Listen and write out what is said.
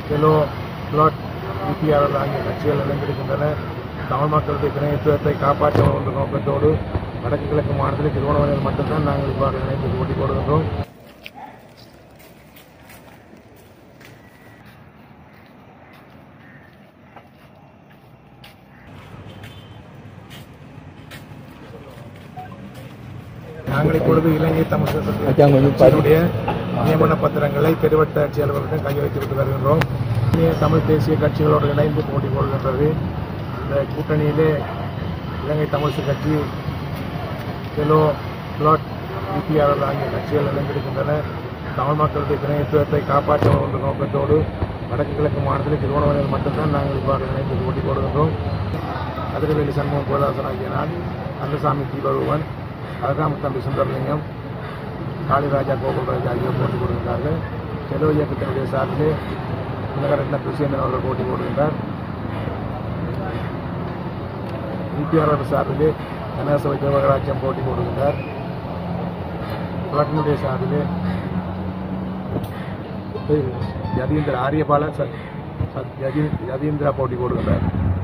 sello plot EPR ஆகிய கட்சிகள் இணைந்திருக்கின்றன தமிழ் மக்களுடைய திணையத்துவத்தை காப்பாற்ற வேண்டும் என்ற நோக்கத்தோடு வடக்கு கிழக்கு மாநிலத்தில் திருவண்ணாமலையில் மட்டும்தான் நாங்கள் இவ்வாறு இணைந்து போட்டி போடுகின்றோம் நாங்கள் இப்பொழுது இலங்கை தமிழ் கட்சியினுடைய நியமன பத்திரங்களை பெருவட்ட ஆட்சி அலுவலகம் கையெழுத்திட்டு வருகின்றோம் இந்திய தமிழ் தேசிய கட்சிகளோடு இணைந்து போட்டி போடுகின்றது இந்த கூட்டணியிலே இலங்கை தமிழ்ச்சி கட்சி செலோ பிளாட் இபிஆர் ஆகிய கட்சிகள் இணைந்திருக்கின்றன தமிழ் மக்களுடைய திணையத்துவத்தை காப்பாற்ற வேண்டும் என்ற நோக்கத்தோடு வடக்கு கிழக்கு மாநிலத்தில் திருவண்ணாமலையில் மட்டும்தான் நாங்கள் இவ்வாறு இணைந்து போட்டி போடுகின்றோம் அதிரவேலி சண்முகம் கோதாசன் ஆகிய நான் கந்தசாமி தீபருவன் அழகாம தம்பி சுந்தரலிங்கம் காளிராஜா கோகுல்ராஜ் ஆகியோர் போட்டி போடுகின்றார்கள் செலவு இயக்கத்தினுடைய சார்பிலே உலகரட்ன துஷேந்தன் அவர்கள் போட்டி போடுகின்றார் இபிஆர் சார்பிலே கனகசபை தேவகராஜ்யம் போட்டி போடுகின்றார் பிளாட்டினுடைய சார்பிலே யதீந்திர ஆரியபாலன் ச- ச- யதீ- யதீந்திரா போட்டி போடுகின்றார்